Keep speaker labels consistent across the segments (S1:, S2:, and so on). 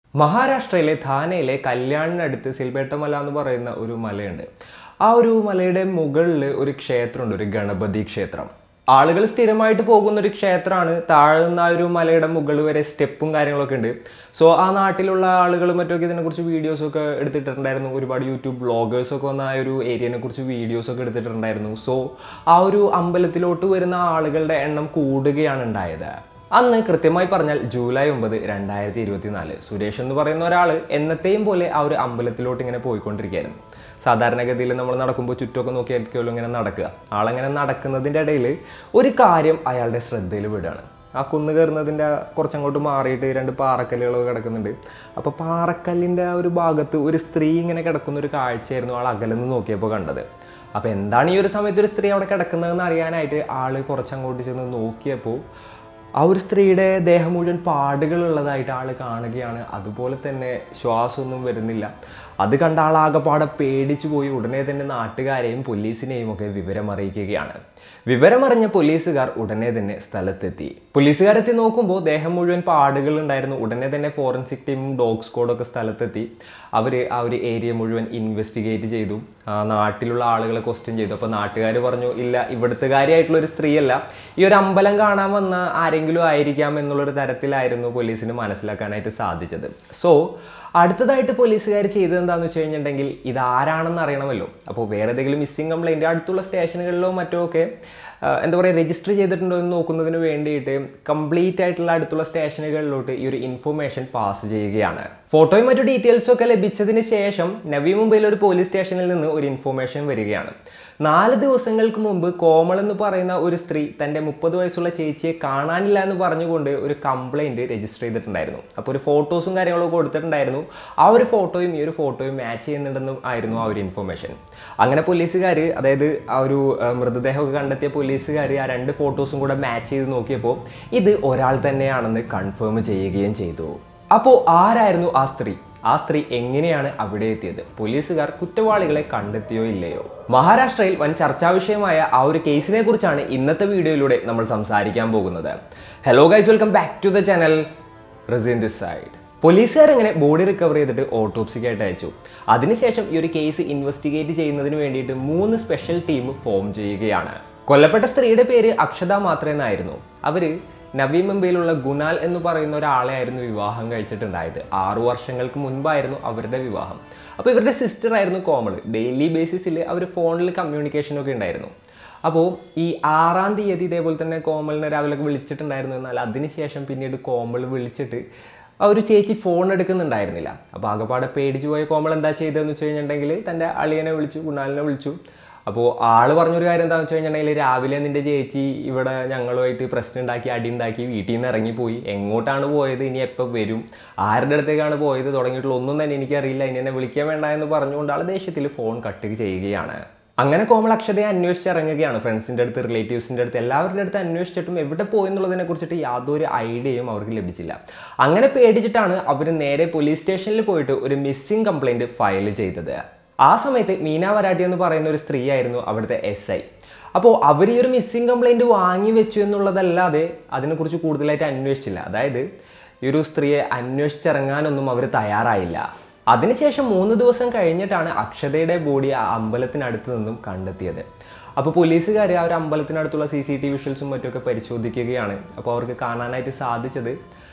S1: മഹാരാഷ്ട്രയിലെ ധാനയിലെ കല്യാണിനടുത്ത് സിൽബേട്ടമല എന്ന് പറയുന്ന ഒരു മലയുണ്ട് ആ ഒരു മലയുടെ മുകളിൽ ഒരു ക്ഷേത്രമുണ്ട് ഒരു ഗണപതി ക്ഷേത്രം ആളുകൾ സ്ഥിരമായിട്ട് പോകുന്ന ഒരു ക്ഷേത്രമാണ് താഴ്ന്ന ആ ഒരു മലയുടെ മുകളിൽ വരെ സ്റ്റെപ്പും കാര്യങ്ങളൊക്കെ ഉണ്ട് സോ ആ നാട്ടിലുള്ള ആളുകൾ മറ്റൊക്കെ ഇതിനെക്കുറിച്ച് വീഡിയോസൊക്കെ എടുത്തിട്ടുണ്ടായിരുന്നു ഒരുപാട് യൂട്യൂബ് ബ്ലോഗേഴ്സൊക്കെ വന്ന ആ ഒരു ഏരിയനെ കുറിച്ച് വീഡിയോസൊക്കെ എടുത്തിട്ടുണ്ടായിരുന്നു സോ ആ ഒരു അമ്പലത്തിലോട്ട് വരുന്ന ആളുകളുടെ എണ്ണം കൂടുകയാണ് ഉണ്ടായത് അന്ന് കൃത്യമായി പറഞ്ഞാൽ ജൂലൈ ഒമ്പത് രണ്ടായിരത്തി ഇരുപത്തിനാല് സുരേഷ് എന്ന് പറയുന്ന ഒരാൾ എന്നത്തെയും പോലെ ആ ഒരു അമ്പലത്തിലോട്ട് ഇങ്ങനെ പോയിക്കൊണ്ടിരിക്കുകയായിരുന്നു സാധാരണഗതിയിൽ നമ്മൾ നടക്കുമ്പോൾ ചുറ്റുമൊക്കെ നോക്കിയായിരിക്കുമല്ലോ ഇങ്ങനെ നടക്കുക ആളങ്ങനെ നടക്കുന്നതിൻ്റെ ഇടയിൽ ഒരു കാര്യം അയാളുടെ ശ്രദ്ധയിൽ വിടുകയാണ് ആ കുന്ന് കയറുന്നതിൻ്റെ കുറച്ചങ്ങോട്ട് മാറിയിട്ട് രണ്ട് പാറക്കല്ലുകളൊക്കെ കിടക്കുന്നുണ്ട് അപ്പോൾ പാറക്കല്ലിൻ്റെ ആ ഒരു ഭാഗത്ത് ഒരു സ്ത്രീ ഇങ്ങനെ കിടക്കുന്ന ഒരു കാഴ്ചയായിരുന്നു ആൾ അകലെന്ന് നോക്കിയപ്പോൾ കണ്ടത് അപ്പോൾ എന്താണ് ഈ ഒരു സമയത്ത് ഒരു സ്ത്രീ അവിടെ കിടക്കുന്നതെന്ന് അറിയാനായിട്ട് ആൾ കുറച്ചങ്ങോട്ട് ചെന്ന് നോക്കിയപ്പോൾ ആ ഒരു സ്ത്രീയുടെ ദേഹം മുഴുവൻ പാടുകളുള്ളതായിട്ട് ആൾ കാണുകയാണ് അതുപോലെ തന്നെ ശ്വാസമൊന്നും വരുന്നില്ല അത് കണ്ട ആളാകെപ്പാടെ പേടിച്ചു പോയി ഉടനെ തന്നെ നാട്ടുകാരെയും പോലീസിനെയും ഒക്കെ വിവരം അറിയിക്കുകയാണ് വിവരമറിഞ്ഞ പോലീസുകാർ ഉടനെ തന്നെ സ്ഥലത്തെത്തി പോലീസുകാരെത്തി നോക്കുമ്പോൾ ദേഹം മുഴുവൻ പാടുകൾ ഉണ്ടായിരുന്നു ഉടനെ തന്നെ ഫോറൻസിക് ടീമും ഡോഗ് സ്ക്വാഡൊക്കെ സ്ഥലത്തെത്തി അവർ ആ ഒരു ഏരിയ മുഴുവൻ ഇൻവെസ്റ്റിഗേറ്റ് ചെയ്തു ആ നാട്ടിലുള്ള ആളുകളെ ക്വസ്റ്റ്യൻ ചെയ്തു അപ്പോൾ നാട്ടുകാർ പറഞ്ഞു ഇല്ല ഇവിടുത്തുകാരിയായിട്ടുള്ള ഒരു സ്ത്രീയല്ല ഈ ഒരു അമ്പലം കാണാൻ വന്ന ആരെങ്കിലും ആയിരിക്കാം എന്നുള്ളൊരു തരത്തിലായിരുന്നു പോലീസിന് മനസ്സിലാക്കാനായിട്ട് സാധിച്ചത് സോ അടുത്തതായിട്ട് പോലീസുകാർ ചെയ്തത് എന്താണെന്ന് വെച്ച് കഴിഞ്ഞിട്ടുണ്ടെങ്കിൽ ഇത് ആരാണെന്ന് അറിയണമല്ലോ അപ്പോൾ വേറെ ഏതെങ്കിലും മിസ്സിംഗ് കംപ്ലൈൻറ്റ് അടുത്തുള്ള സ്റ്റേഷനുകളിലോ മറ്റോ ഒക്കെ ആ, എന്താ പറയുക രജിസ്റ്റർ ചെയ്തിട്ടുണ്ടോ എന്ന് നോക്കുന്നതിന് വേണ്ടിയിട്ട് കംപ്ലീറ്റ് ആയിട്ടുള്ള അടുത്തുള്ള സ്റ്റേഷനുകളിലോട്ട് ഈ ഒരു ഇൻഫർമേഷൻ പാസ് ചെയ്യുകയാണ് ഫോട്ടോയും മറ്റു ഡീറ്റെയിൽസും ഒക്കെ ലഭിച്ചതിന് ശേഷം നവി മുംബൈയിലെ ഒരു പോലീസ് സ്റ്റേഷനിൽ നിന്ന് ഒരു ഇൻഫർമേഷൻ വരികയാണ് നാല് ദിവസങ്ങൾക്ക് മുമ്പ് കോമൾ എന്ന് പറയുന്ന ഒരു സ്ത്രീ തൻ്റെ മുപ്പത് വയസ്സുള്ള ചേച്ചിയെ കാണാനില്ല എന്ന് പറഞ്ഞുകൊണ്ട് ഒരു കംപ്ലൈൻറ്റ് രജിസ്റ്റർ ചെയ്തിട്ടുണ്ടായിരുന്നു അപ്പോൾ ഒരു ഫോട്ടോസും കാര്യങ്ങളൊക്കെ കൊടുത്തിട്ടുണ്ടായിരുന്നു ആ ഒരു ഫോട്ടോയും ഈ ഒരു ഫോട്ടോയും മാച്ച് ചെയ്യുന്നുണ്ടെന്നും ആയിരുന്നു ആ ഒരു ഇൻഫർമേഷൻ അങ്ങനെ പോലീസുകാർ അതായത് ആ ഒരു ആ, മൃതദേഹമൊക്കെ കണ്ടെത്തിയ പോലീസുകാർ ആ രണ്ട് ഫോട്ടോസും കൂടെ മാച്ച് ചെയ്ത് നോക്കിയപ്പോൾ ഇത് ഒരാൾ തന്നെയാണെന്ന് കൺഫേം ചെയ്യുകയും ചെയ്തു അപ്പോൾ ആരായിരുന്നു ആ സ്ത്രീ ആ സ്ത്രീ എങ്ങനെയാണ് അവിടെ എത്തിയത് പോലീസുകാർ കുറ്റവാളികളെ കണ്ടെത്തിയോ ഇല്ലയോ മഹാരാഷ്ട്രയിൽ വൻ ചർച്ചാ വിഷയമായ ആ ഒരു കേസിനെ കുറിച്ചാണ് ഇന്നത്തെ വീഡിയോയിലൂടെ നമ്മൾ സംസാരിക്കാൻ പോകുന്നത് hello guys welcome back to the channel റിസിൻ ദിസ് സൈഡ് പോലീസുകാരങ്ങനെ ബോഡി റിക്കവർ ചെയ്തിട്ട് ഓട്ടോപ്സിക്കായിട്ട് അയച്ചു അതിനുശേഷം ഈ ഒരു കേസ് ഇൻവെസ്റ്റിഗേറ്റ് ചെയ്യുന്നതിന് വേണ്ടിയിട്ട് മൂന്ന് സ്പെഷ്യൽ ടീം ഫോം ചെയ്യുകയാണ് കൊല്ലപ്പെട്ട സ്ത്രീയുടെ പേര് അക്ഷത മാത്രേ എന്നായിരുന്നു അവര് നവി മുംബൈയിലുള്ള ഗുനാൽ എന്ന് പറയുന്ന ഒരാളെ ആയിരുന്നു വിവാഹം കഴിച്ചിട്ടുണ്ടായത് ആറു വർഷങ്ങൾക്ക് മുൻപായിരുന്നു അവരുടെ വിവാഹം അപ്പോൾ ഇവരുടെ സിസ്റ്റർ ആയിരുന്നു കോമൾ ഡെയിലി ബേസിസിൽ അവർ ഫോണിൽ കമ്മ്യൂണിക്കേഷനൊക്കെ ഉണ്ടായിരുന്നു അപ്പോൾ ഈ ആറാം തീയതി ഇതേപോലെ തന്നെ കോമളിനെ രാവിലെ വിളിച്ചിട്ടുണ്ടായിരുന്നു എന്നാൽ അതിനുശേഷം പിന്നീട് കോമൾ വിളിച്ചിട്ട് ആ ഒരു ചേച്ചി ഫോൺ എടുക്കുന്നുണ്ടായിരുന്നില്ല അപ്പോൾ ആകെപ്പാടെ പേടിച്ചു പോയ കോമൾ എന്താ ചെയ്തതെന്ന് വെച്ച് കഴിഞ്ഞിട്ടുണ്ടെങ്കിൽ തൻ്റെ അളിയനെ വിളിച്ചു കുണാലിനെ വിളിച്ചു അപ്പോൾ ആള് പറഞ്ഞൊരു കാര്യം എന്താണെന്ന് വെച്ച് കഴിഞ്ഞിട്ടുണ്ടെങ്കിൽ രാവിലെ നിന്റെ ചേച്ചി ഇവിടെ ഞങ്ങളുമായിട്ട് പ്രശ്നം ഉണ്ടാക്കി അടി ഉണ്ടാക്കി വീട്ടിൽ നിന്ന് ഇറങ്ങിപ്പോയി എങ്ങോട്ടാണ് പോയത് ഇനി എപ്പോൾ വരും ആരുടെ അടുത്തേക്കാണ് പോയത് തുടങ്ങിയിട്ടുള്ള ഒന്നും തന്നെ എനിക്കറിയില്ല ഇനി എന്നെ വിളിക്കാൻ വേണ്ട എന്ന് പറഞ്ഞുകൊണ്ട് ആൾ ദേഷ്യത്തിൽ ഫോൺ കട്ട് ചെയ്യുകയാണ് അങ്ങനെ കോമൾ അക്ഷതയെ അന്വേഷിച്ചിറങ്ങുകയാണ് ഫ്രണ്ട്സിൻ്റെ അടുത്ത് റിലേറ്റീവ്സിൻ്റെ അടുത്ത് എല്ലാവരുടെ അടുത്ത് അന്വേഷിച്ചിട്ടും എവിടെ പോയി എന്നുള്ളതിനെ കുറിച്ചിട്ട് യാതൊരു ഐഡിയയും അവർക്ക് ലഭിച്ചില്ല അങ്ങനെ പേടിച്ചിട്ടാണ് അവർ നേരെ പോലീസ് സ്റ്റേഷനിൽ പോയിട്ട് ഒരു മിസ്സിംഗ് കംപ്ലൈൻറ്റ് ഫയൽ ചെയ്തത് ആ സമയത്ത് മീന വരാട്ടി എന്ന് പറയുന്ന ഒരു സ്ത്രീയായിരുന്നു അവിടുത്തെ എസ് ഐ അപ്പോൾ അവർ ഈ ഒരു മിസ്സിംഗ് കംപ്ലൈൻറ്റ് വാങ്ങി വെച്ചു എന്നുള്ളതല്ലാതെ അതിനെക്കുറിച്ച് കൂടുതലായിട്ട് അന്വേഷിച്ചില്ല അതായത് ഈ ഒരു സ്ത്രീയെ അന്വേഷിച്ചിറങ്ങാനൊന്നും അവർ തയ്യാറായില്ല അതിനുശേഷം മൂന്ന് ദിവസം കഴിഞ്ഞിട്ടാണ് അക്ഷതയുടെ ബോഡി ആ അമ്പലത്തിനടുത്ത് നിന്നും കണ്ടെത്തിയത് അപ്പോൾ പോലീസുകാർ ആ ഒരു അമ്പലത്തിനടുത്തുള്ള സി സി ടി വിഷ്വൽസും മറ്റുമൊക്കെ പരിശോധിക്കുകയാണ് അപ്പോൾ അവർക്ക് കാണാനായിട്ട് സാധിച്ചത്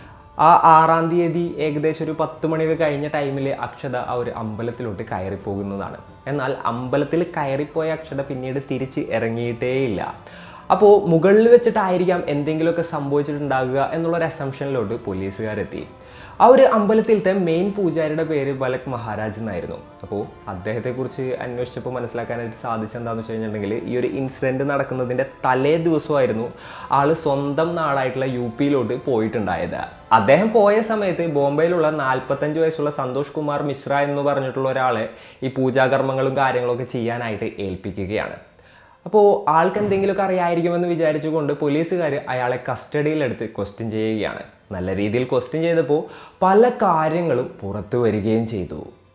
S1: ആ ആറാം തീയതി ഏകദേശം ഒരു പത്ത് മണിയൊക്കെ കഴിഞ്ഞ ടൈമിൽ അക്ഷത ആ ഒരു അമ്പലത്തിലോട്ട് കയറി പോകുന്നതാണ് എന്നാൽ അമ്പലത്തിൽ കയറിപ്പോയ അക്ഷത പിന്നീട് തിരിച്ച് ഇറങ്ങിയിട്ടേയില്ല അപ്പോൾ മുകളിൽ വെച്ചിട്ടായിരിക്കാം എന്തെങ്കിലുമൊക്കെ സംഭവിച്ചിട്ടുണ്ടാകുക എന്നുള്ള ഒരു അസംഷനിലോട്ട് പോലീസുകാരെത്തി ആ ഒരു അമ്പലത്തിലത്തെ മെയിൻ പൂജാരിയുടെ പേര് ബലക് മഹാരാജ് എന്നായിരുന്നു അപ്പോൾ അദ്ദേഹത്തെക്കുറിച്ച് അന്വേഷിച്ചപ്പോൾ മനസ്സിലാക്കാനായിട്ട് സാധിച്ചെന്താണെന്ന് വെച്ച് കഴിഞ്ഞിട്ടുണ്ടെങ്കിൽ ഈ ഒരു ഇൻസിഡൻറ്റ് നടക്കുന്നതിൻ്റെ തലേ ദിവസമായിരുന്നു ആൾ സ്വന്തം നാടായിട്ടുള്ള യു പിയിലോട്ട് പോയിട്ടുണ്ടായത് അദ്ദേഹം പോയ സമയത്ത് ബോംബെയിലുള്ള നാൽപ്പത്തഞ്ച് വയസ്സുള്ള സന്തോഷ് കുമാർ മിശ്ര എന്ന് പറഞ്ഞിട്ടുള്ള ഒരാളെ ഈ പൂജാകർമ്മങ്ങളും കാര്യങ്ങളൊക്കെ ചെയ്യാനായിട്ട് ഏൽപ്പിക്കുകയാണ് അപ്പോൾ ആൾക്ക് എന്തെങ്കിലുമൊക്കെ അറിയായിരിക്കുമെന്ന് വിചാരിച്ചുകൊണ്ട് പോലീസുകാർ അയാളെ കസ്റ്റഡിയിലെടുത്ത് ക്വസ്റ്റ്യൻ ചെയ്യുകയാണ് നല്ല രീതിയിൽ ക്വസ്റ്റ്യൻ ചെയ്തപ്പോൾ പല കാര്യങ്ങളും പുറത്തു വരികയും ചെയ്തു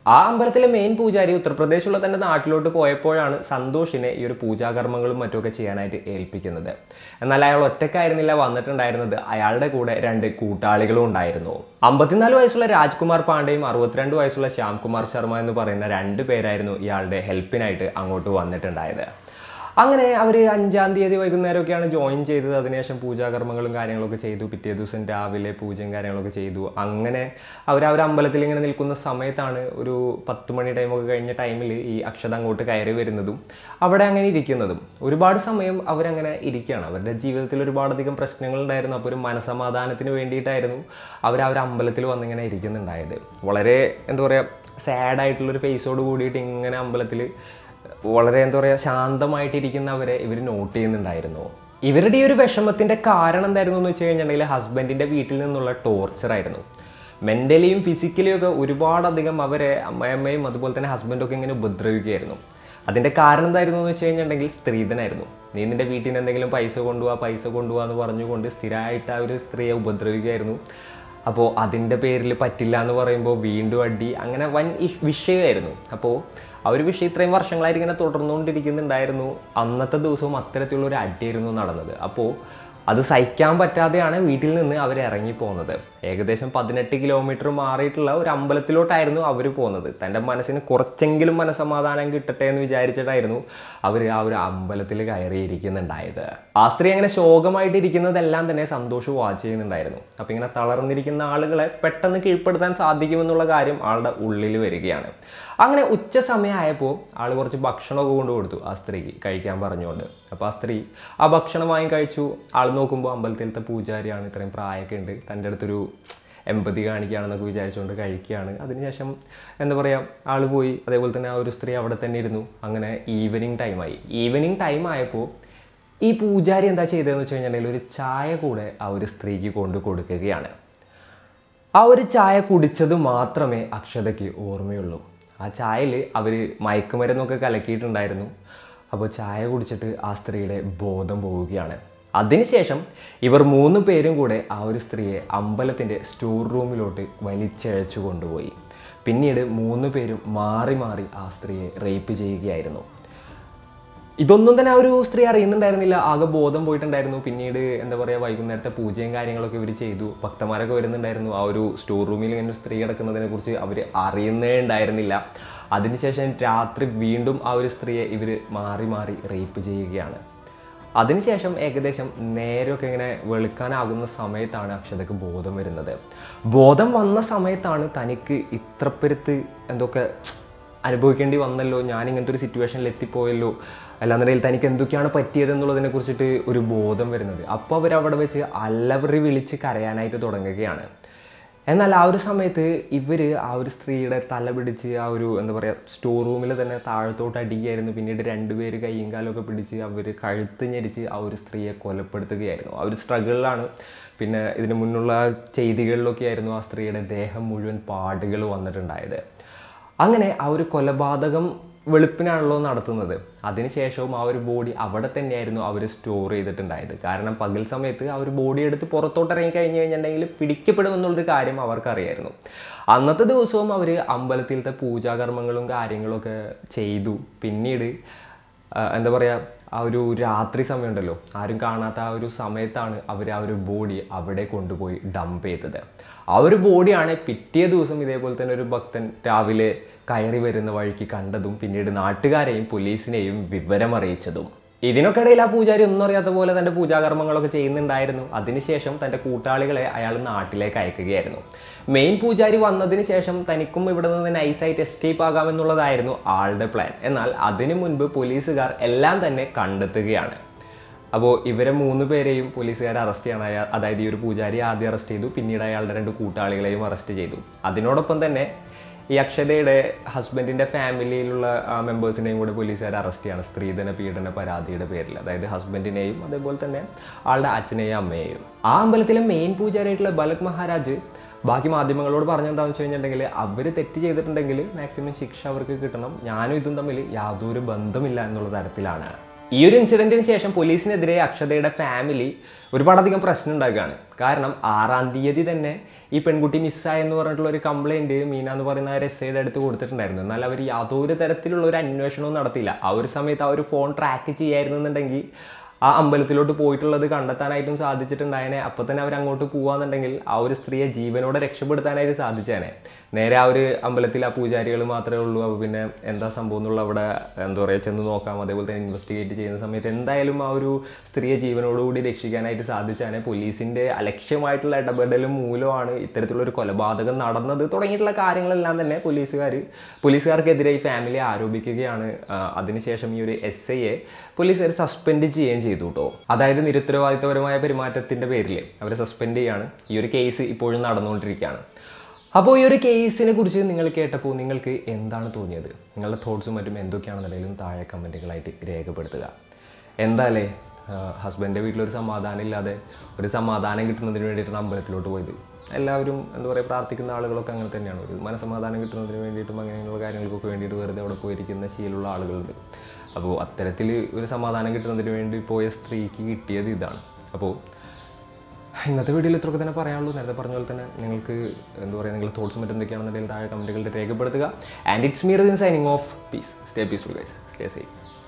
S1: ആ അമ്പലത്തിലെ മെയിൻ പൂജാരി ഉത്തർപ്രദേശുള്ള തന്റെ നാട്ടിലോട്ട് പോയപ്പോഴാണ് സന്തോഷിനെ ഈ ഒരു പൂജാകർമ്മങ്ങളും മറ്റുമൊക്കെ ചെയ്യാനായിട്ട് ഏൽപ്പിക്കുന്നത് എന്നാൽ അയാൾ ഒറ്റക്കായിരുന്നില്ല വന്നിട്ടുണ്ടായിരുന്നത് അയാളുടെ കൂടെ രണ്ട് കൂട്ടാളികളും ഉണ്ടായിരുന്നു അമ്പത്തിനാല് വയസ്സുള്ള രാജ്കുമാർ പാണ്ഡെയും അറുപത്തിരണ്ട് വയസ്സുള്ള ശ്യാംകുമാർ ശർമ്മ എന്ന് പറയുന്ന രണ്ട് പേരായിരുന്നു ഇയാളുടെ ഹെൽപ്പിനായിട്ട് അങ്ങോട്ട് വന്നിട്ടുണ്ടായത് അങ്ങനെ അവർ അഞ്ചാം തീയതി വൈകുന്നേരമൊക്കെയാണ് ജോയിൻ ചെയ്തത് അതിനുശേഷം പൂജാകർമ്മങ്ങളും കാര്യങ്ങളൊക്കെ ചെയ്തു പിറ്റേ ദിവസം രാവിലെ പൂജയും കാര്യങ്ങളൊക്കെ ചെയ്തു അങ്ങനെ അവർ അവർ അമ്പലത്തിൽ ഇങ്ങനെ നിൽക്കുന്ന സമയത്താണ് ഒരു പത്ത് മണി ടൈമൊക്കെ കഴിഞ്ഞ ടൈമിൽ ഈ അക്ഷത അങ്ങോട്ട് കയറി വരുന്നതും അവിടെ അങ്ങനെ ഇരിക്കുന്നതും ഒരുപാട് സമയം അവരങ്ങനെ ഇരിക്കുകയാണ് അവരുടെ ജീവിതത്തിൽ ഒരുപാടധികം പ്രശ്നങ്ങൾ ഉണ്ടായിരുന്നു അപ്പോൾ ഒരു മനസമാധാനത്തിന് വേണ്ടിയിട്ടായിരുന്നു അവർ ആ ഒരു അമ്പലത്തിൽ വന്നിങ്ങനെ ഇരിക്കുന്നുണ്ടായത് വളരെ എന്താ പറയുക സാഡായിട്ടുള്ളൊരു ഫേസോട് കൂടിയിട്ട് ഇങ്ങനെ അമ്പലത്തിൽ വളരെ എന്താ പറയുക ശാന്തമായിട്ടിരിക്കുന്നവരെ ഇവർ നോട്ട് ചെയ്യുന്നുണ്ടായിരുന്നു ഇവരുടെ ഈ ഒരു വിഷമത്തിന്റെ കാരണം എന്തായിരുന്നു എന്ന് വെച്ച് കഴിഞ്ഞിട്ടുണ്ടെങ്കിൽ ഹസ്ബൻഡിന്റെ വീട്ടിൽ നിന്നുള്ള ടോർച്ചർ ആയിരുന്നു മെന്റലിയും ഫിസിക്കലിയും ഒക്കെ ഒരുപാടധികം അവരെ അമ്മയമ്മയും അതുപോലെ തന്നെ ഹസ്ബൻഡും ഒക്കെ ഇങ്ങനെ ഉപദ്രവിക്കുകയായിരുന്നു അതിന്റെ കാരണം എന്തായിരുന്നു എന്ന് വെച്ച് കഴിഞ്ഞിട്ടുണ്ടെങ്കിൽ സ്ത്രീധനായിരുന്നു നീ നിന്റെ വീട്ടിൽ നിന്ന് എന്തെങ്കിലും പൈസ കൊണ്ടുപോവാ പൈസ കൊണ്ടുപോവാ എന്ന് പറഞ്ഞുകൊണ്ട് സ്ഥിരമായിട്ട് ആ ഒരു സ്ത്രീയെ ഉപദ്രവിക്കുകയായിരുന്നു അപ്പോൾ അതിൻ്റെ പേരിൽ പറ്റില്ല എന്ന് പറയുമ്പോൾ വീണ്ടും അടി അങ്ങനെ വൻ ഇഷ്- വിഷയമായിരുന്നു അപ്പോൾ ആ ഒരു വിഷയം ഇത്രയും വർഷങ്ങളായിട്ട് ഇങ്ങനെ തുടർന്നുകൊണ്ടിരിക്കുന്നുണ്ടായിരുന്നു അന്നത്തെ ദിവസവും അത്തരത്തിലുള്ള ഒരു അടിയായിരുന്നു നടന്നത് അപ്പോൾ അത് സഹിക്കാൻ പറ്റാതെയാണ് വീട്ടിൽ നിന്ന് അവർ ഇറങ്ങി പോകുന്നത് ഏകദേശം പതിനെട്ട് കിലോമീറ്റർ മാറിയിട്ടുള്ള ഒരു അമ്പലത്തിലോട്ടായിരുന്നു അവർ പോകുന്നത് തൻ്റെ മനസ്സിന് കുറച്ചെങ്കിലും മനസമാധാനം കിട്ടട്ടെ എന്ന് വിചാരിച്ചിട്ടായിരുന്നു അവർ ആ ഒരു അമ്പലത്തിൽ കയറിയിരിക്കുന്നുണ്ടായത് ആ സ്ത്രീ അങ്ങനെ ശോകമായിട്ട് ഇരിക്കുന്നതെല്ലാം തന്നെ സന്തോഷം വാച്ച് ചെയ്യുന്നുണ്ടായിരുന്നു അപ്പം ഇങ്ങനെ തളർന്നിരിക്കുന്ന ആളുകളെ പെട്ടെന്ന് കീഴ്പ്പെടുത്താൻ സാധിക്കുമെന്നുള്ള കാര്യം ആളുടെ ഉള്ളിൽ വരികയാണ് അങ്ങനെ ഉച്ച സമയമായപ്പോൾ ആൾ കുറച്ച് ഭക്ഷണമൊക്കെ കൊണ്ടു കൊടുത്തു ആ സ്ത്രീക്ക് കഴിക്കാൻ പറഞ്ഞുകൊണ്ട് അപ്പോൾ ആ സ്ത്രീ ആ ഭക്ഷണം വാങ്ങി കഴിച്ചു ആൾ നോക്കുമ്പോൾ അമ്പലത്തിലത്തെ പൂജാരിയാണ് ഇത്രയും പ്രായമൊക്കെ ഉണ്ട് തൻ്റെ അടുത്തൊരു എമ്പതി കാണിക്കുകയാണെന്നൊക്കെ വിചാരിച്ചുകൊണ്ട് കഴിക്കുകയാണ് അതിനുശേഷം എന്താ പറയുക ആൾ പോയി അതേപോലെ തന്നെ ആ ഒരു സ്ത്രീ അവിടെ തന്നെ ഇരുന്നു അങ്ങനെ ഈവനിങ് ടൈമായി ഈവനിങ് ടൈം ആയപ്പോൾ ഈ പൂജാരി എന്താ ചെയ്തതെന്ന് വെച്ച് കഴിഞ്ഞിട്ടുണ്ടെങ്കിൽ ഒരു ചായ കൂടെ ആ ഒരു സ്ത്രീക്ക് കൊണ്ട് കൊടുക്കുകയാണ് ആ ഒരു ചായ കുടിച്ചത് മാത്രമേ അക്ഷതയ്ക്ക് ഓർമ്മയുള്ളൂ ആ ചായയിൽ അവർ മയക്കുമരുന്നൊക്കെ കലക്കിയിട്ടുണ്ടായിരുന്നു അപ്പോൾ ചായ കുടിച്ചിട്ട് ആ സ്ത്രീയുടെ ബോധം പോവുകയാണ് അതിനുശേഷം ഇവർ മൂന്ന് പേരും കൂടെ ആ ഒരു സ്ത്രീയെ അമ്പലത്തിൻ്റെ സ്റ്റോർ റൂമിലോട്ട് വലിച്ചഴച്ചു കൊണ്ടുപോയി പിന്നീട് മൂന്ന് പേരും മാറി മാറി ആ സ്ത്രീയെ റേപ്പ് ചെയ്യുകയായിരുന്നു ഇതൊന്നും തന്നെ ആ ഒരു സ്ത്രീ അറിയുന്നുണ്ടായിരുന്നില്ല ആകെ ബോധം പോയിട്ടുണ്ടായിരുന്നു പിന്നീട് എന്താ പറയുക വൈകുന്നേരത്തെ പൂജയും കാര്യങ്ങളൊക്കെ ഇവർ ചെയ്തു ഭക്തന്മാരൊക്കെ വരുന്നുണ്ടായിരുന്നു ആ ഒരു സ്റ്റോർ റൂമിൽ ഇങ്ങനെ ഒരു സ്ത്രീ കിടക്കുന്നതിനെ കുറിച്ച് അവർ അറിയുന്നേ ഉണ്ടായിരുന്നില്ല അതിനുശേഷം രാത്രി വീണ്ടും ആ ഒരു സ്ത്രീയെ ഇവർ മാറി മാറി റേപ്പ് ചെയ്യുകയാണ് അതിനുശേഷം ഏകദേശം നേരമൊക്കെ ഇങ്ങനെ വെളുക്കാനാകുന്ന സമയത്താണ് അക്ഷതയ്ക്ക് ബോധം വരുന്നത് ബോധം വന്ന സമയത്താണ് തനിക്ക് ഇത്രപ്പെരുത്ത് എന്തൊക്കെ അനുഭവിക്കേണ്ടി വന്നല്ലോ ഞാൻ ഇങ്ങനത്തെ ഒരു സിറ്റുവേഷനിൽ എത്തിപ്പോയല്ലോ അല്ലാന്നുണ്ടെങ്കിൽ തനിക്ക് എന്തൊക്കെയാണ് പറ്റിയതെന്നുള്ളതിനെ കുറിച്ചിട്ട് ഒരു ബോധം വരുന്നത് അപ്പോൾ അവർ അവിടെ വെച്ച് അല്ലവറി വിളിച്ച് കരയാനായിട്ട് തുടങ്ങുകയാണ് എന്നാൽ ആ ഒരു സമയത്ത് ഇവർ ആ ഒരു സ്ത്രീയുടെ തല പിടിച്ച് ആ ഒരു എന്താ പറയുക സ്റ്റോർ റൂമിൽ തന്നെ താഴത്തോട്ട് അടിക്കുകയായിരുന്നു പിന്നീട് രണ്ടുപേര് കയ്യും കാലമൊക്കെ പിടിച്ച് അവർ കഴുത്ത് ഞെരിച്ച് ആ ഒരു സ്ത്രീയെ കൊലപ്പെടുത്തുകയായിരുന്നു ആ ഒരു സ്ട്രഗിളിലാണ് പിന്നെ ഇതിന് മുന്നുള്ള ചെയ്തികളിലൊക്കെ ആയിരുന്നു ആ സ്ത്രീയുടെ ദേഹം മുഴുവൻ പാടുകൾ വന്നിട്ടുണ്ടായത് അങ്ങനെ ആ ഒരു കൊലപാതകം വെളുപ്പിനാണല്ലോ നടത്തുന്നത് അതിനുശേഷവും ആ ഒരു ബോഡി അവിടെ തന്നെയായിരുന്നു അവർ സ്റ്റോർ ചെയ്തിട്ടുണ്ടായത് കാരണം പകൽ സമയത്ത് ആ ഒരു ബോഡി എടുത്ത് പുറത്തോട്ട് ഇറങ്ങി കഴിഞ്ഞ് കഴിഞ്ഞിട്ടുണ്ടെങ്കിൽ പിടിക്കപ്പെടുമെന്നുള്ളൊരു കാര്യം അവർക്കറിയായിരുന്നു അന്നത്തെ ദിവസവും അവർ അമ്പലത്തിലത്തെ പൂജാകർമ്മങ്ങളും കാര്യങ്ങളൊക്കെ ചെയ്തു പിന്നീട് ആ, എന്താ പറയുക ആ ഒരു രാത്രി സമയമുണ്ടല്ലോ ആരും കാണാത്ത ആ ഒരു സമയത്താണ് അവർ ആ ഒരു ബോഡി അവിടെ കൊണ്ടുപോയി ഡംപ് ചെയ്തത് ആ ഒരു ബോഡിയാണ് പിറ്റേ ദിവസം ഇതേപോലെ തന്നെ ഒരു ഭക്തൻ രാവിലെ കയറി വരുന്ന വഴിക്ക് കണ്ടതും പിന്നീട് നാട്ടുകാരെയും പോലീസിനെയും വിവരമറിയിച്ചതും ഇതിനൊക്കെ ഇടയിൽ ആ പൂജാരി ഒന്നും അറിയാത്ത പോലെ തൻ്റെ പൂജാകർമ്മങ്ങളൊക്കെ ചെയ്യുന്നുണ്ടായിരുന്നു അതിനുശേഷം തൻ്റെ കൂട്ടാളികളെ അയാൾ നാട്ടിലേക്ക് അയക്കുകയായിരുന്നു മെയിൻ പൂജാരി വന്നതിന് ശേഷം തനിക്കും ഇവിടെ നിന്ന് നൈസായിട്ട് എസ്കേപ്പ് ആകാമെന്നുള്ളതായിരുന്നു ആളുടെ പ്ലാൻ എന്നാൽ അതിനു മുൻപ് പോലീസുകാർ എല്ലാം തന്നെ കണ്ടെത്തുകയാണ് അപ്പോൾ ഇവരെ മൂന്ന് പേരെയും പോലീസുകാർ അറസ്റ്റ് ചെയ്യണം അയാൾ അതായത് ഈ ഒരു പൂജാരി ആദ്യം അറസ്റ്റ് ചെയ്തു പിന്നീട് അയാളുടെ രണ്ട് കൂട്ടാളികളെയും അറസ്റ്റ് ചെയ്തു അതിനോടൊപ്പം തന്നെ ഈ അക്ഷതയുടെ ഹസ്ബൻഡിൻ്റെ ഫാമിലിയിലുള്ള മെമ്പേഴ്സിനെയും കൂടെ പോലീസുകാർ അറസ്റ്റ് ചെയ്യാണ് സ്ത്രീധന പീഡന പരാതിയുടെ പേരിൽ അതായത് ഹസ്ബൻഡിനെയും അതേപോലെ തന്നെ ആളുടെ അച്ഛനെയും അമ്മയെയും ആ അമ്പലത്തിലെ മെയിൻ പൂജാരിയായിട്ടുള്ള ബലക് മഹാരാജ് ബാക്കി മാധ്യമങ്ങളോട് പറഞ്ഞെന്താണെന്ന് വെച്ച് കഴിഞ്ഞിട്ടുണ്ടെങ്കിൽ അവർ തെറ്റ് ചെയ്തിട്ടുണ്ടെങ്കിൽ മാക്സിമം ശിക്ഷ അവർക്ക് കിട്ടണം ഞാനും ഇതും തമ്മിൽ യാതൊരു ബന്ധമില്ല എന്നുള്ള തരത്തിലാണ് ഈ ഒരു ഇൻസിഡൻറ്റിന് ശേഷം പോലീസിനെതിരെ അക്ഷതയുടെ ഫാമിലി ഒരുപാടധികം പ്രശ്നം ഉണ്ടാക്കുകയാണ് കാരണം ആറാം തീയതി തന്നെ ഈ പെൺകുട്ടി മിസ്സായെന്ന് പറഞ്ഞിട്ടുള്ള ഒരു കംപ്ലൈൻറ്റ് മീന എന്ന് പറയുന്ന ഒരു എസ് ഐയുടെ അടുത്ത് കൊടുത്തിട്ടുണ്ടായിരുന്നു എന്നാൽ അവർ യാതൊരു തരത്തിലുള്ള ഒരു അന്വേഷണവും നടത്തിയില്ല ആ ഒരു സമയത്ത് ആ ഒരു ഫോൺ ട്രാക്ക് ചെയ്യായിരുന്നുണ്ടെങ്കിൽ ആ അമ്പലത്തിലോട്ട് പോയിട്ടുള്ളത് കണ്ടെത്താനായിട്ടും സാധിച്ചിട്ടുണ്ടായനെ അപ്പോൾ തന്നെ അവർ അങ്ങോട്ട് പോവാന്നുണ്ടെങ്കിൽ ആ ഒരു സ്ത്രീയെ ജീവനോടെ രക്ഷപ്പെടുത്താനായിട്ട് സാധിച്ചേനെ നേരെ ആ ഒരു അമ്പലത്തിൽ ആ പൂജാരികൾ മാത്രമേ ഉള്ളൂ അപ്പോൾ പിന്നെ എന്താ സംഭവം എന്നുള്ള അവിടെ എന്താ പറയുക ചെന്ന് നോക്കാം അതേപോലെ തന്നെ ഇൻവെസ്റ്റിഗേറ്റ് ചെയ്യുന്ന സമയത്ത് എന്തായാലും ആ ഒരു സ്ത്രീയെ ജീവനോടുകൂടി രക്ഷിക്കാനായിട്ട് സാധിച്ചാണ് പോലീസിൻ്റെ അലക്ഷ്യമായിട്ടുള്ള ഇടപെടലും മൂലമാണ് ഇത്തരത്തിലുള്ള ഒരു കൊലപാതകം നടന്നത് തുടങ്ങിയിട്ടുള്ള കാര്യങ്ങളെല്ലാം തന്നെ പോലീസുകാർ പോലീസുകാർക്കെതിരെ ഈ ഫാമിലി ആരോപിക്കുകയാണ് ആ, അതിനുശേഷം ഈ ഒരു എസ് ഐയെ പോലീസുകാർ സസ്പെൻഡ് ചെയ്യുകയും ചെയ്തു കേട്ടോ അതായത് നിരുത്തരവാദിത്തപരമായ പെരുമാറ്റത്തിൻ്റെ പേരിൽ അവരെ സസ്പെൻഡ് ചെയ്യാണ് ഈ ഒരു കേസ് ഇപ്പോഴും നടന്നുകൊണ്ടിരിക്കുകയാണ് അപ്പോൾ ഈ ഒരു കേസിനെ കുറിച്ച് നിങ്ങൾ കേട്ടപ്പോൾ നിങ്ങൾക്ക് എന്താണ് തോന്നിയത് നിങ്ങളുടെ തോട്ട്സും മറ്റും എന്തൊക്കെയാണെന്നുണ്ടെങ്കിലും താഴെ കമൻറ്റുകളായിട്ട് രേഖപ്പെടുത്തുക എന്തായാലേ ഹസ്ബൻഡിൻ്റെ വീട്ടിലൊരു സമാധാനം ഇല്ലാതെ ഒരു സമാധാനം കിട്ടുന്നതിന് വേണ്ടിയിട്ടാണ് അമ്പലത്തിലോട്ട് പോയത് എല്ലാവരും എന്താ പറയുക പ്രാർത്ഥിക്കുന്ന ആളുകളൊക്കെ അങ്ങനെ തന്നെയാണ് ഒരു മനസമാധാനം കിട്ടുന്നതിന് വേണ്ടിയിട്ടും അങ്ങനെയുള്ള കാര്യങ്ങൾക്കൊക്കെ വേണ്ടിയിട്ട് വെറുതെ അവിടെ പോയിരിക്കുന്ന ശീലമുള്ള ആളുകളുണ്ട് അപ്പോൾ അത്തരത്തിൽ ഒരു സമാധാനം കിട്ടുന്നതിന് വേണ്ടി പോയ സ്ത്രീക്ക് കിട്ടിയത് ഇതാണ് അപ്പോൾ ഇന്നത്തെ വീഡിയോയിൽ ഇത്രയൊക്കെ തന്നെ പറയാനുള്ളൂ നേരത്തെ പറഞ്ഞ പോലെ തന്നെ നിങ്ങൾക്ക് എന്താ പറയുക നിങ്ങളുടെ തോട്ട്സ് മറ്റെന്തൊക്കെയാണെന്നുണ്ടെങ്കിൽ താഴെ കമൻറ്റുകളിൽ രേഖപ്പെടുത്തുക and it's Meer in signing off peace stay peaceful guys stay safe